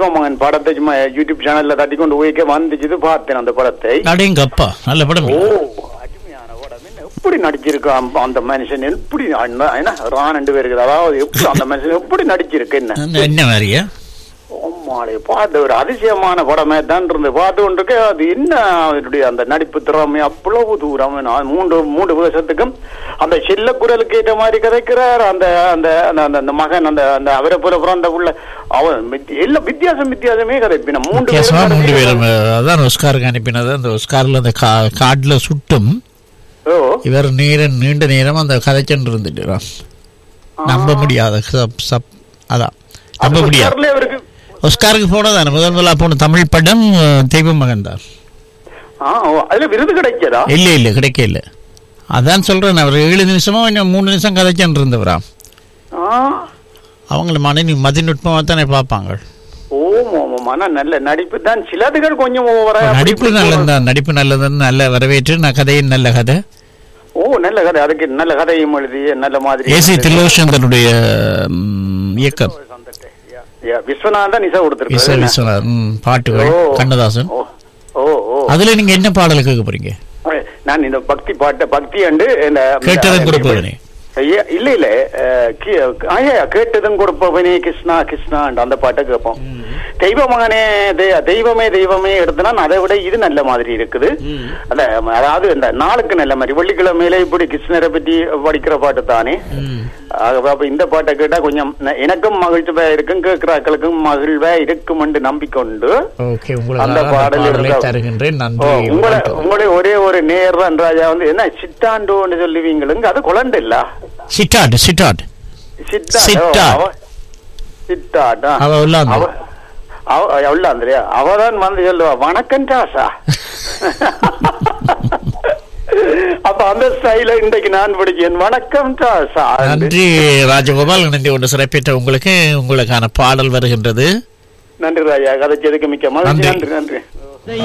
தெய்வமகன் படத்தை சும்மா யூடியூப் சேனல்ல தட்டி கொண்டு போய்க்க வந்துச்சு பார்த்தேன் அந்த படத்தை அடேங்கப்பா நல்ல படம் ஓ அருமையான படம் என்ன எப்படி நடிச்சிருக்கான் அந்த மனுஷன் எப்படி அண்ணா- என்ன ரான் ரெண்டு பேருக்கு அதாவது எப்படி அந்த மனுஷன் எப்படி நடிச்சிருக்கு என்ன என்ன மாதிரியா ஆமாடே பார்த்து ஒரு அதிசயமான படமே தான் இருந்து பார்த்து கொண்டிருக்க அது என்ன அவருடைய அந்த நடிப்பு திறமை அவ்வளவு தூரம் நான் மூன்று மூன்று வருஷத்துக்கும் அந்த செல்ல குரலுக்கு ஏற்ற மாதிரி கதைக்கிறார் அந்த அந்த அந்த- அந்த அந்த மகன் அந்த அந்த அவரை போல பிறந்த உள்ள அவன் வித்தி- எல்லாம் வித்தியாசம் வித்தியாசமே கதைப்பின மூன்று வித்தியாசமா பேரும் மூன்று பேரும் அஹ், அதான் ஒஸ்காருக்கு அனுப்பினது அந்த ஒஸ்கார்ல அந்த கா- காட்டுல சுட்டும் ஓ இவர் நேரம் நீண்ட நேரம் அந்த கதைச்சென்று இருந்துட்டு நம்ப முடியாத சப்- சப்- அதான் நம்ப முடியாது ஒஸ்கார்ல அவருக்கு ஒஸ்காருக்கு போனதானே முதல் முதலா போன தமிழ் படம் அஹ், தெய்வ மகன் தான் ஆ, ஓ, அதுல விருது கிடைச்சதா இல்ல இல்ல கிடைக்க இல்ல அதான் சொல்றேன் அவர் ஏழு நிமிஷமா இன்னும் மூணு நிமிஷம் கதைச்சென்று இருந்தவரா ஆ, அவங்கள மனைவி மதிநுட்பமா தானே பார்ப்பாங்க ஓம் ஓம் ஆனா நல்ல நடிப்பு தான் சிலதுகள் கொஞ்சம் ஓவரா நடிப்பு நல்லதுதான் நடிப்பு நல்லதுன்னு நல்ல வரவேற்று நான் கதையும் நல்ல கதை ஓ நல்ல கதை அதுக்கு நல்ல கதையும் எழுதி நல்ல மாதிரி ஏசி தில்லோஷன் தன்னுடைய ம், இயக்கம் யா, விஸ்வநாதன் இசை விஸ்வ கொடுத்திருக்காரு விஸ்வநாத் ம், பாட்டுகள் ஓ. கண்ணதாசன் ஓ ஓ ஓ அதுல நீங்க என்ன பாடல் கேட்க போறீங்க நான் இந்த பக்தி பாட்டு பக்தி அண்டு இந்த கேட்டதன் கொடுப்பவனே ஐயா, இல்ல இல்ல அஹ், கி- ஐயா, கேட்டதும் கொடுப்பவனே கிருஷ்ணா கிருஷ்ணா அந்த பாட்டை கேட்போம் தெய்வ மகனே தெ- தெய்வமே தெய்வமே எடுத்தனா அதை விட இது நல்ல மாதிரி இருக்குது அத அதாவது இந்த நாளுக்கு நல்ல மாதிரி வெள்ளிக்கிழமையில இப்படி கிருஷ்ணரை பற்றி படிக்கிற பாட்டு தானே ஆகவே அப்ப இந்த பாட்டை கேட்டா கொஞ்சம் ந- எனக்கும் மகிழ்ச்சியா இருக்கும் கேட்கிறாக்களுக்கும் மகிழ்வா இருக்கும் என்று நம்பிக்கொண்டு ஓகே அந்த உங்களுக்கு பாடல் பாடலை இருக்கா? தருகின்றேன் ஓ, நன்றி உங்களை வணக்கம். உங்களுடைய ஒரே ஒரு நேர் தான் ராஜா வந்து என்ன சித்தாண்டோன்னு சொல்லுவீங்களுங்க அது குழந்தை இல்ல சிட்டாட் சிட்டாட் சித்தாட் சித்தாட். அவ சித்தாட்டா அவ உள்ளாந்து. அவ அவ உள்ளாந்திரியா அவதான் வந்து சொல்லுவா வணக்கம் டாசா அப்ப அந்த ஸ்டைல இன்றைக்கு நான் பிடிச்சேன் வணக்கம் டாசா நன்றி ராஜகோபால் நன்றி ஒன்று சிறப்பித்த உங்களுக்கு உங்களுக்கான பாடல் வருகின்றது நன்றி ராஜா கதைச்சதுக்கு மிக்க மகிழ்ச்சி நன்றி. நன்றி நன்றி